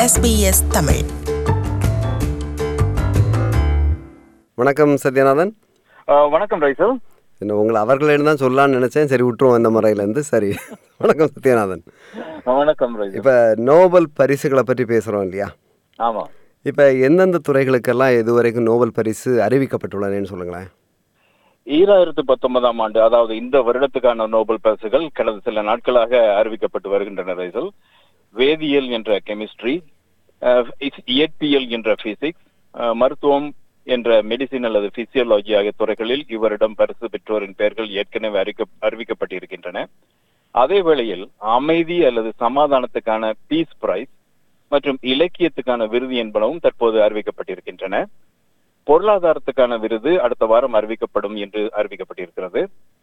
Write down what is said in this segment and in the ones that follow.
SBS Tamil வணக்கம் சத்யநாதன் ஆ, வணக்கம் ரைசல் என்ன உங்களை அவர்களிடம் தான் சொல்லலாம்னு நினச்சேன் சரி விட்டுருவோம் இந்த முறையிலேருந்து சரி வணக்கம் சத்யநாதன் வணக்கம் ரைசல் இப்போ நோபல் பரிசுகளை பற்றி பேசுகிறோம் இல்லையா ஆமா இப்போ எந்தெந்த துறைகளுக்கெல்லாம் இதுவரைக்கும் நோபல் பரிசு அறிவிக்கப்பட்டுள்ளனேன்னு சொல்லுங்களேன் ஈராயிரத்து பத்தொன்பதாம் ஆண்டு அதாவது இந்த வருடத்துக்கான நோபல் பரிசுகள் கடந்த சில நாட்களாக அறிவிக்கப்பட்டு வருகின்றன ரைசல் வேதியியல் என்ற கெமிஸ்ட்ரி இயற்பியல் என்ற பிசிக்ஸ் மருத்துவம் என்ற மெடிசின் அல்லது பிசியோலஜி ஆகிய துறைகளில் இவரிடம் பரிசு பெற்றோரின் பெயர்கள் ஏற்கனவே அறிக்க அறிவிக்கப்பட்டிருக்கின்றன அதே வேளையில் அமைதி அல்லது சமாதானத்துக்கான பீஸ் பிரைஸ் மற்றும் இலக்கியத்துக்கான விருது என்பனவும் தற்போது அறிவிக்கப்பட்டிருக்கின்றன பொருளாதாரத்துக்கான விருது அடுத்த வாரம் அறிவிக்கப்படும் என்று அறிவிக்கப்பட்டிருக்கிறது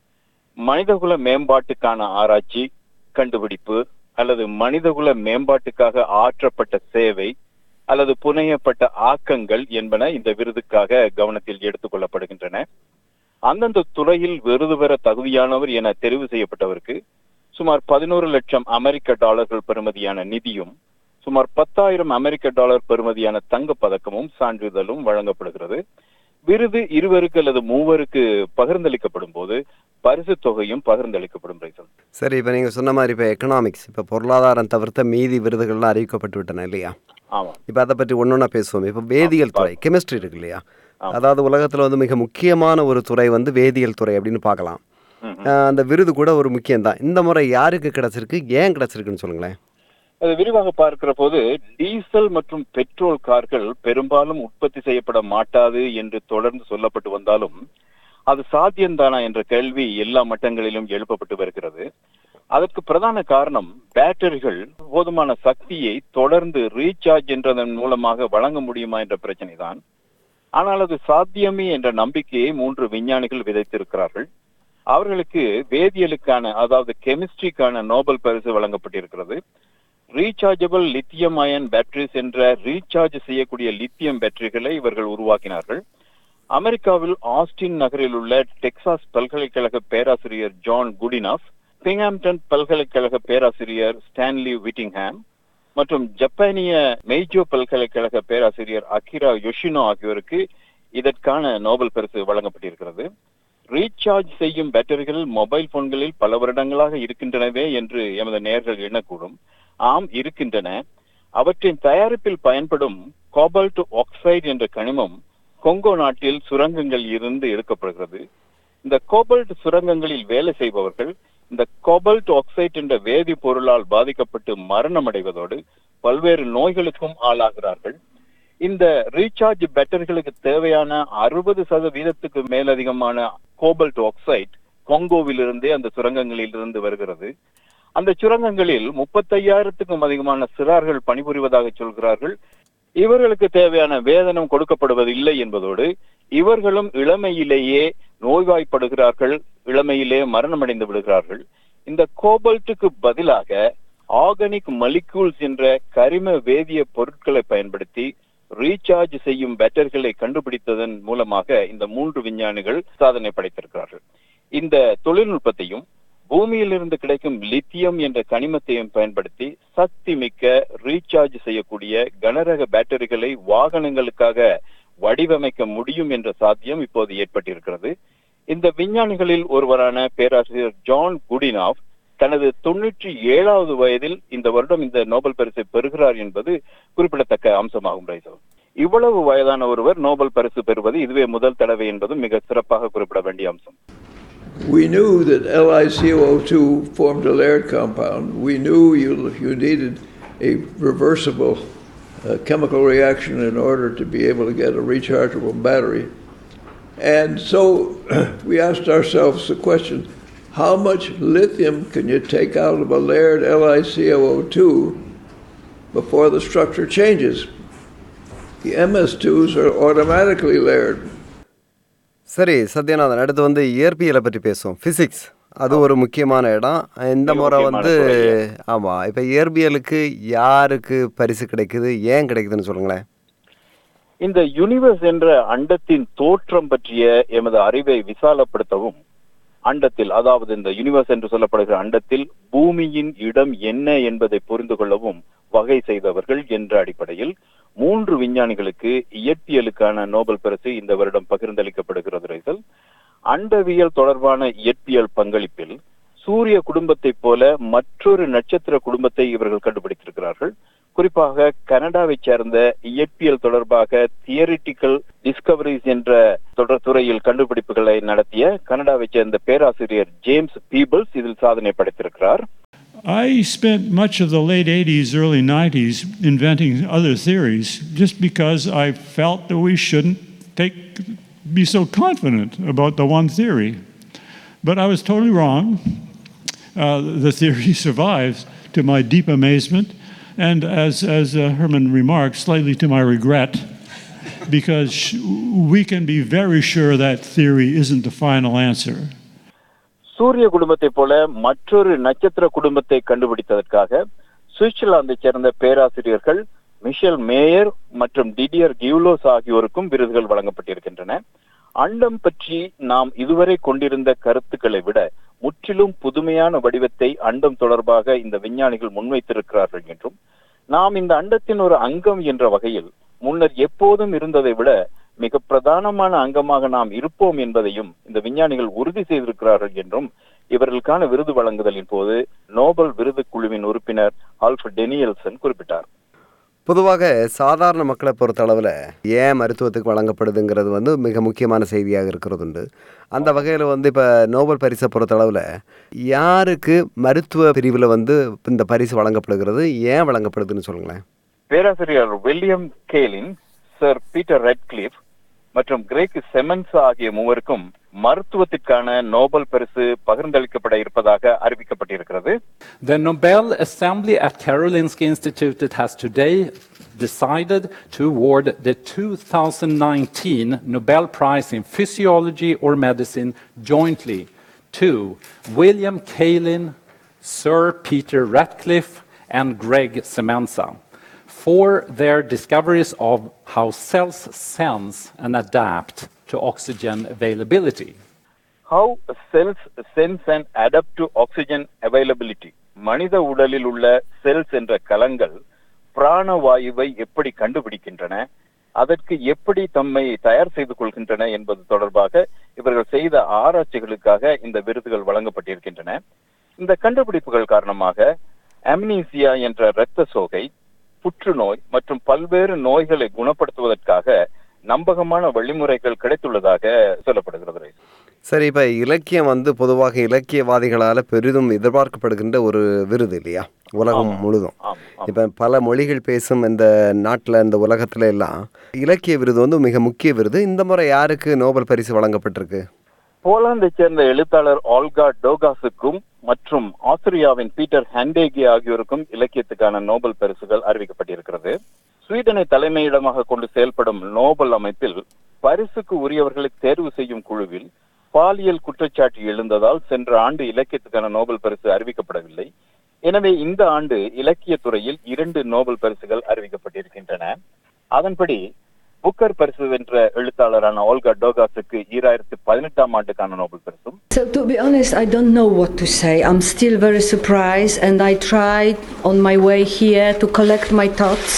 மனிதகுல மேம்பாட்டுக்கான ஆராய்ச்சி கண்டுபிடிப்பு அல்லது மனிதகுல மேம்பாட்டுக்காக ஆற்றப்பட்ட சேவை அல்லது புனையப்பட்ட ஆக்கங்கள் என்பன இந்த விருதுக்காக கவனத்தில் எடுத்துக் கொள்ளப்படுகின்றன அந்தந்த துறையில் விருது பெற தகுதியானவர் என தெரிவு செய்யப்பட்டவருக்கு சுமார் பதினோரு லட்சம் அமெரிக்க டாலர்கள் பெறுமதியான நிதியும் சுமார் பத்தாயிரம் அமெரிக்க டாலர் பெறுமதியான தங்கப் பதக்கமும் சான்றிதழும் வழங்கப்படுகிறது விருது இருவருக்கு அல்லது மூவருக்கு பகிர்ந்தளிக்கப்படும் போது பரிசு தொகையும் பகிர்ந்தளிக்கப்படும் ரைசல் சரி இப்போ நீங்கள் சொன்ன மாதிரி இப்போ எக்கனாமிக்ஸ் இப்போ பொருளாதாரம் தவிர்த்த மீதி விருதுகள்லாம் அறிவிக்கப்பட்டு விட்டன இல்லையா ஆமா இப்போ அதை பற்றி ஒன்றொன்னா பேசுவோம் இப்போ வேதியியல் துறை கெமிஸ்ட்ரி இருக்கு இல்லையா அதாவது உலகத்தில் வந்து மிக முக்கியமான ஒரு துறை வந்து வேதியியல் துறை அப்படின்னு பார்க்கலாம் ம்ம். அஹ் அந்த விருது கூட ஒரு முக்கியம்தான் இந்த முறை யாருக்கு கிடைச்சிருக்கு ஏன் கிடைச்சிருக்குன்னு சொல்லுங்களேன் அது விரிவாக பார்க்கிற போது டீசல் மற்றும் பெட்ரோல் கார்கள் பெரும்பாலும் உற்பத்தி செய்யப்பட மாட்டாது என்று தொடர்ந்து சொல்லப்பட்டு வந்தாலும் அது சாத்தியம்தானா என்ற கேள்வி எல்லா மட்டங்களிலும் எழுப்பப்பட்டு வருகிறது அதற்கு பிரதான காரணம் பேட்டரிகள் போதுமான சக்தியை தொடர்ந்து ரீசார்ஜ் என்றதன் மூலமாக வழங்க முடியுமா என்ற பிரச்சனை தான் ஆனால் அது சாத்தியமே என்ற நம்பிக்கையை மூன்று விஞ்ஞானிகள் விதைத்திருக்கிறார்கள் அவர்களுக்கு வேதியியலுக்கான அதாவது கெமிஸ்ட்ரிக்கான நோபல் பரிசு வழங்கப்பட்டிருக்கிறது ரீசார்ஜபிள் லித்தியம் அயன் பேட்டரிஸ் என்ற ரீசார்ஜ் செய்யக்கூடிய லித்தியம் பேட்டரிகளை இவர்கள் உருவாக்கினார்கள் அமெரிக்காவில் ஆஸ்டின் நகரில் உள்ள டெக்சாஸ் பல்கலைக்கழக பேராசிரியர் ஜான் குடினாஃப் பிங்ஹாம்டன் பல்கலைக்கழக பேராசிரியர் ஸ்டான்லி விட்டிங்ஹாம் மற்றும் ஜப்பானிய மெய்ஜோ பல்கலைக்கழக பேராசிரியர் அகிரா யோஷினோ ஆகியோருக்கு இதற்கான நோபல் பரிசு வழங்கப்பட்டிருக்கிறது ரீசார்ஜ் செய்யும் பேட்டரிகள் மொபைல் போன்களில் பல வருடங்களாக இருக்கின்றனவே என்று எமது நேயர்கள் எண்ணக்கூடும் ஆம் இருக்கின்றன அவற்றின் தயாரிப்பில் பயன்படும் கோபால்ட் ஆக்சைடு என்ற கனிமம் கொங்கோ நாட்டில் சுரங்கங்கள் இருந்து எடுக்கப்படுகிறது இந்த கோபால்ட் சுரங்கங்களில் வேலை செய்பவர்கள் இந்த கோபால்ட் ஆக்சைடு என்ற வேதிப்பொருளால் பாதிக்கப்பட்டு மரணமடைவதோடு பல்வேறு நோய்களுக்கும் ஆளாகிறார்கள் இந்த ரீசார்ஜ் பேட்டரிகளுக்கு தேவையான அறுபது சதவீதத்துக்கு மேலதிகமான கோபல்ட் ஆக்சைடு கொங்கோவிலிருந்தே அந்த சுரங்கங்களில் இருந்து வருகிறது அந்த சுரங்கங்களில் முப்பத்தையாயிரத்துக்கும் அதிகமான சிறார்கள் பணிபுரிவதாக சொல்கிறார்கள் இவர்களுக்கு தேவையான வேதனம் கொடுக்கப்படுவதில்லை என்பதோடு இவர்களும் இளமையிலேயே நோய்வாய்ப்படுகிறார்கள் இளமையிலே மரணமடைந்து விடுகிறார்கள் இந்த கோபல்ட்டுக்கு பதிலாக ஆர்கானிக் மலிக்யூல்ஸ் என்ற கரிம வேதிய பொருட்களை பயன்படுத்தி ரீசார்ஜ் செய்யும் பேட்டரிகளை கண்டுபிடித்ததன் மூலமாக இந்த மூன்று விஞ்ஞானிகள் சாதனை படைத்திருக்கிறார்கள் இந்த தொழில்நுட்பத்தையும் பூமியிலிருந்து கிடைக்கும் லித்தியம் என்ற கனிமத்தையும் பயன்படுத்தி சக்தி மிக்க ரீசார்ஜ் செய்யக்கூடிய கனரக பேட்டரிகளை வாகனங்களுக்காக வடிவமைக்க முடியும் என்ற சாத்தியம் இப்போது ஏற்பட்டிருக்கிறது இந்த விஞ்ஞானிகளில் ஒருவரான பேராசிரியர் ஜான் குடினாஃப் தனது தொன்னூற்றி ஏழாவது வயதில் இந்த வருடம் இந்த நோபல் பரிசை பெறுகிறார் என்பது குறிப்பிடத்தக்க அம்சமாகும் ரைசல் இவ்வளவு வயதான ஒருவர் நோபல் பரிசு பெறுவது இதுவே முதல் தடவை என்பதும் மிக சிறப்பாக குறிப்பிட வேண்டிய அம்சம் We knew that LiCO2 formed a layered compound. We knew you, you needed a reversible uh, chemical reaction in order to be able to get a rechargeable battery. And so we asked ourselves the question how much lithium can you take out of a layered LiCO2 before the structure changes? The MS2s are automatically layered. சரி சத்யநாதன் அடுத்து வந்து இயற்பியலை பற்றி பேசுவோம் physics அது ஒரு முக்கியமான இடம் இந்த மிக முறை முக்கியமான வந்து துறை. ஆமாம் இப்போ இயற்பியலுக்கு யாருக்கு பரிசு கிடைக்குது ஏன் கிடைக்குதுன்னு சொல்லுங்களேன் இந்த யூனிவர்ஸ் என்ற அண்டத்தின் தோற்றம் பற்றிய எமது அறிவை விசாலப்படுத்தவும் அண்டத்தில் அதாவது இந்த யூனிவர்ஸ் என்று சொல்லப்படுகிற அண்டத்தில் பூமியின் இடம் என்ன என்பதை புரிந்து கொள்ளவும் வகை செய்தவர்கள் என்ற அடிப்படையில் மூன்று விஞ்ஞானிகளுக்கு இயற்பியலுக்கான நோபல் பரிசு இந்த வருடம் பகிர்ந்தளிக்கப்படுகிறது ரைசல் அண்டவியல் தொடர்பான இயற்பியல் பங்களிப்பில் சூரிய குடும்பத்தைப் போல மற்றொரு நட்சத்திர குடும்பத்தை இவர்கள் கண்டுபிடித்திருக்கிறார்கள் குறிப்பாக கனடாவைச் சேர்ந்த இயற்பியல் தொடர்பாக தியரிட்டிக்கல் டிஸ்கவரிஸ் என்ற தொடர் துறையில் கண்டுபிடிப்புகளை நடத்திய கனடாவைச் சேர்ந்த பேராசிரியர் ஜேம்ஸ் பீபிள்ஸ் இதில் சாதனை படைத்திருக்கிறார் I spent much of the late 80s, early 90s inventing other theories just because I felt that we shouldn't take, be so confident about the one theory. But I was totally wrong. Uh, the theory survives to my deep amazement, and as, as uh, Herman remarked, slightly to my regret, because sh- we can be very sure that theory isn't the final answer. சூரிய குடும்பத்தைப் போல மற்றொரு நட்சத்திர குடும்பத்தை கண்டுபிடித்ததற்காக சுவிட்சர்லாந்தைச் சேர்ந்த பேராசிரியர்கள் Michel Mayor மற்றும் Didier Queloz ஆகியோருக்கும் விருதுகள் வழங்கப்பட்டிருக்கின்றன அண்டம் பற்றி நாம் இதுவரை கொண்டிருந்த கருத்துக்களை விட முற்றிலும் புதுமையான வடிவத்தை அண்டம் தொடர்பாக இந்த விஞ்ஞானிகள் முன்வைத்திருக்கிறார்கள் என்றும் நாம் இந்த அண்டத்தின் ஒரு அங்கம் என்ற வகையில் முன்னர் எப்போதும் இருந்ததை விட மிக பிரதானமான அங்கமாக நாம் இருப்போம் என்பதையும் இந்த விஞ்ஞானிகள் உறுதி செய்திருக்கிறார்கள் என்றும் இவர்களுக்கான விருது வழங்குதலின் போது நோபல் விருது குழுவின் உறுப்பினர் ஆல்ஃப் டெனியல்சன் குறிப்பிட்டார் பொதுவாக சாதாரண மக்களை பொறுத்தளவில் ஏன் மருத்துவத்துக்கு வழங்கப்படுதுங்கிறது வந்து மிக முக்கியமான செய்தியாக இருக்கிறது உண்டு அந்த வகையில் வந்து இப்போ நோபல் பரிசை பொறுத்தளவில் யாருக்கு மருத்துவ பிரிவில் வந்து இந்த பரிசு வழங்கப்படுகிறது ஏன் வழங்கப்படுதுன்னு சொல்லுங்களேன் பேராசிரியர் William Kaelin sir Peter Ratcliffe மற்றும் கிரேக் செமன்ஸ் ஆகிய மூவருக்கும் மருத்துவத்திற்கான நோபல் பரிசு பகிர்ந்தளிக்கப்பட இருப்பதாக அறிவிக்கப்பட்டிருக்கிறது The Nobel Assembly at Karolinska Institutet has today decided to award the 2019 Nobel Prize in Physiology or Medicine jointly to William Kaelin, Sir Peter Ratcliffe, and Greg Semenza for their discoveries of how cells sense and adapt to oxygen availability. How cells sense and adapt to oxygen availability. மனித உடலில் உள்ள cells என்ற கலங்கள் பிராணவாயுவை எப்படி கண்டுபிடிக்கின்றன அதற்கு எப்படி தம்மை தயார் செய்து கொள்கின்றன என்பது தொடர்பாக இவர்கள் செய்த ஆராய்ச்சிகளுக்காக இந்த விருதுகள் வழங்கப்பட்டிருக்கின்றன இந்த கண்டுபிடிப்புகள் காரணமாக அம்னீசியா என்ற இரத்த சோகை புற்றுநோய் மற்றும் பல்வேறு நோய்களை குணப்படுத்துவதற்காக நம்பகமான வழிமுறைகள் கிடைத்துள்ளதாக சொல்லப்படுகிறது சரி இப்போ இலக்கியம் வந்து பொதுவாக இலக்கியவாதிகளால் பெரிதும் எதிர்பார்க்கப்படுகின்ற ஒரு விருது இல்லையா உலகம் முழுதும் ஆம், ஆம். இப்போ பல மொழிகள் பேசும் இந்த நாட்டில் இந்த உலகத்துல எல்லாம் இலக்கிய விருது வந்து மிக முக்கிய விருது இந்த முறை யாருக்கு நோபல் பரிசு வழங்கப்பட்டிருக்கு போலாந்தைச் சேர்ந்த எழுத்தாளர் ஆல்கா டோகாஸுக்கும் மற்றும் ஆஸ்திரியாவின் பீட்டர் ஹேண்டேகி ஆகியோருக்கும் இலக்கியத்துக்கான நோபல் பரிசுகள் அறிவிக்கப்பட்டிருக்கிறது ஸ்வீடனை தலைமையிடமாக கொண்டு செயல்படும் நோபல் அமைப்பில் பரிசுக்கு உரியவர்களை தேர்வு செய்யும் குழுவில் பாலியல் குற்றச்சாட்டு எழுந்ததால் சென்ற ஆண்டு இலக்கியத்துக்கான நோபல் பரிசு அறிவிக்கப்படவில்லை எனவே இந்த ஆண்டு இலக்கிய துறையில் இரண்டு நோபல் பரிசுகள் அறிவிக்கப்பட்டிருக்கின்றன அதன்படி புக்கர் பரிசு வென்ற எழுத்தாளரான ஓல்கா டோகாஸுக்கு ஈராயிரத்தி பதினெட்டாம் ஆண்டுக்கான நோபல் பரிசும் So, to be honest, I don't know what to say. I'm still very surprised, and I tried on my way here to collect my thoughts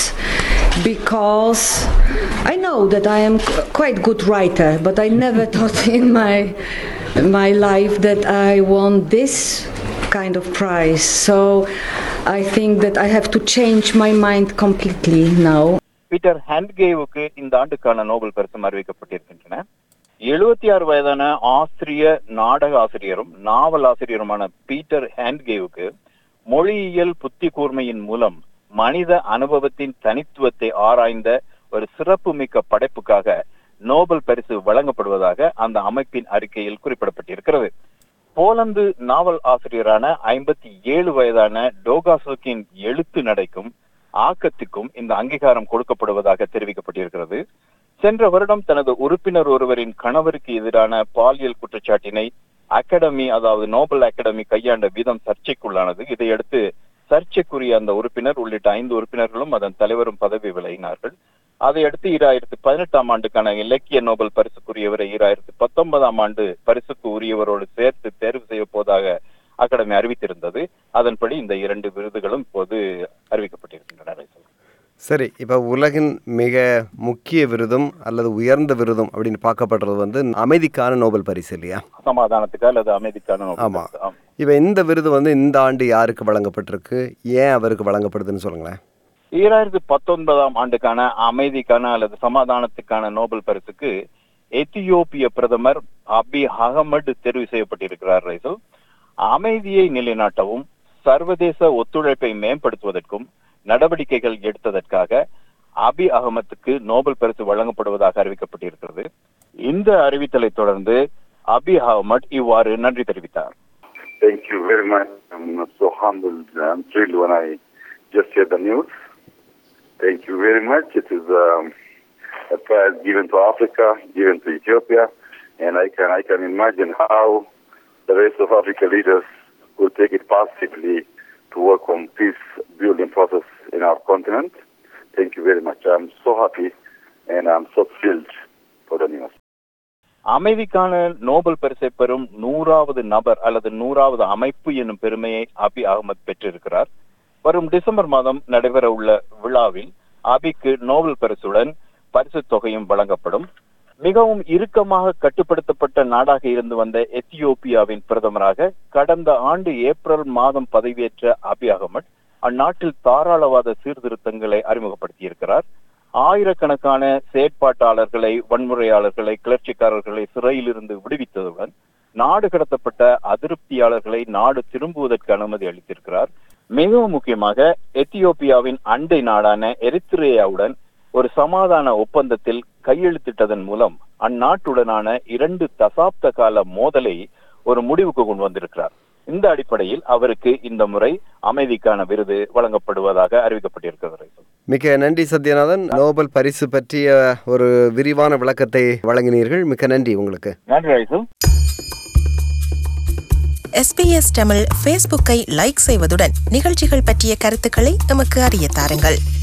because I know that I am qu- quite good writer, but I never thought in my my life that I want this kind of prize. So, I think that I have to change my mind completely now. Peter ஹேண்ட்கேவுக்கு இந்த ஆண்டுக்கான Nobel பரிசும் அறிவிக்கப்பட்டிருக்கின்றன எழுபத்தி ஆறு வயதான ஆசிரிய நாடக ஆசிரியரும் நாவல் ஆசிரியருமான பீட்டர் ஹேண்ட்கேவுக்கு மொழியியல் புத்தி கூர்மையின் மூலம் மனித அனுபவத்தின் தனித்துவத்தை ஆராய்ந்த ஒரு சிறப்புமிக்க படைப்புக்காக நோபல் பரிசு வழங்கப்படுவதாக அந்த அமைப்பின் அறிக்கையில் குறிப்பிடப்பட்டிருக்கிறது போலந்து நாவல் ஆசிரியரான ஐம்பத்தி ஏழு வயதான டோகாசோக்கின் எழுத்து நடைக்கும் ஆக்கத்துக்கும் இந்த அங்கீகாரம் கொடுக்கப்படுவதாக தெரிவிக்கப்பட்டிருக்கிறது சென்ற வருடம் தனது உறுப்பினர் ஒருவரின் கணவருக்கு எதிரான பாலியல் குற்றச்சாட்டினை அகாடமி அதாவது நோபல் அகாடமி கையாண்ட விதம் சர்ச்சைக்குள்ளானது இதையடுத்து சர்ச்சைக்குரிய அந்த உறுப்பினர் உள்ளிட்ட ஐந்து உறுப்பினர்களும் அதன் தலைவரும் பதவி விலகினார்கள் அதை அடுத்து ஈராயிரத்தி பதினெட்டாம் ஆண்டுக்கான இலக்கிய நோபல் பரிசுக்குரியவரை ஈராயிரத்தி பத்தொன்பதாம் ஆண்டு பரிசுக்கு உரியவரோடு சேர்த்து தேர்வு செய்ய போவதாக அகாடமி அறிவித்திருந்தது அதன்படி இந்த இரண்டு விருதுகளும் இப்போது அறிவிக்கப்பட்டிருக்கின்றன ரைசல். சரி இப்போ உலகின் மிக முக்கிய விருதும் அல்லது உயர்ந்த விருதும் அப்படின்னு பார்க்கப்படுறது வந்து அமைதிக்கான நோபல் பரிசு இல்லையா சமாதானத்துக்கு அல்லது அமைதிக்கான நோபல் ஆமா. பரிசு. ஆம். இப்போ இந்த விருது வந்து இந்த ஆண்டு யாருக்கு வழங்கப்பட்டிருக்கு ஏன் அவருக்கு வழங்கப்படுதுன்னு சொல்லுங்களேன் ஈராயிரத்தி பத்தொன்பதாம் ஆண்டுக்கான அமைதிக்கான அல்லது சமாதானத்துக்கான நோபல் பரிசுக்கு எத்தியோப்பிய பிரதமர் அபி அகமது தெரிவு செய்யப்பட்டிருக்கிறார் ரைசல் அமைதியை நிலைநாட்டவும் சர்வதேச ஒத்துழைப்பை மேம்படுத்துவதற்கும் நடவடிக்கைகள் எடுத்ததற்காக அபி அகமதுக்கு நோபல் பரிசு வழங்கப்படுவதாக அறிவிக்கப்பட்டிருக்கிறது இந்த அறிவித்தலை தொடர்ந்து அபி அகமட் இவ்வாறு நன்றி தெரிவித்தார் Thank you very much. I'm so humbled and thrilled when I just heard the news. Thank you very much. It is um, a prize given to Africa, given to Ethiopia, and I can I can imagine how the rest of Africa leaders will take it positively to work on peace building process in our continent. Thank you very much. I'm so happy and I'm so thrilled for the news. அமைதிக்கான Nobel பரிசை பெறும் நூறாவது நபர் அல்லது நூறாவது அமைப்பு என்னும் பெருமையை அபி அகமது பெற்றிருக்கிறார் வரும் டிசம்பர் மாதம் நடைபெற உள்ள விழாவில் அபிக்கு நோபல் பரிசுடன் பரிசு தொகையும் வழங்கப்படும் மிகவும் இறுக்கமாக கட்டுப்படுத்தப்பட்ட நாடாக இருந்து வந்த எத்தியோப்பியாவின் பிரதமராக கடந்த ஆண்டு ஏப்ரல் மாதம் பதவியேற்ற அபி அகமட் அந்நாட்டில் தாராளவாத சீர்திருத்தங்களை அறிமுகப்படுத்தியிருக்கிறார் ஆயிரக்கணக்கான செயற்பாட்டாளர்களை வன்முறையாளர்களை கிளர்ச்சிக்காரர்களை சிறையிலிருந்து விடுவித்ததுடன் நாடு கடத்தப்பட்ட அதிருப்தியாளர்களை நாடு திரும்புவதற்கு அனுமதி அளித்திருக்கிறார் மிகவும் முக்கியமாக எத்தியோப்பியாவின் அண்டை நாடான எரித்திரேயாவுடன் ஒரு சமாதான ஒப்பந்தத்தில் கையெழுத்திட்டதன் மூலம் அந்நாட்டுடனான இரண்டு தசாப்த கால மோதலை ஒரு முடிவுக்கு கொண்டு வந்திருக்கிறார் இந்த அடிப்படையில் அவருக்கு இந்த முறை அமைதிக்கான விருது வழங்கப்படுவதாக அறிவிக்கப்பட்டிருக்கிறது மிக்க நன்றி சத்யநாதன் நோபல் பரிசு பற்றிய ஒரு விரிவான விளக்கத்தை வழங்கினீர்கள் மிக்க நன்றி உங்களுக்கு நன்றி ரைசு எஸ்பிஎஸ் தமிழ் ஃபேஸ்புக்கை லைக் செய்வதுடன் நிகழ்ச்சிகள் பற்றிய கருத்துக்களை எமக்கு அறிய தாருங்கள்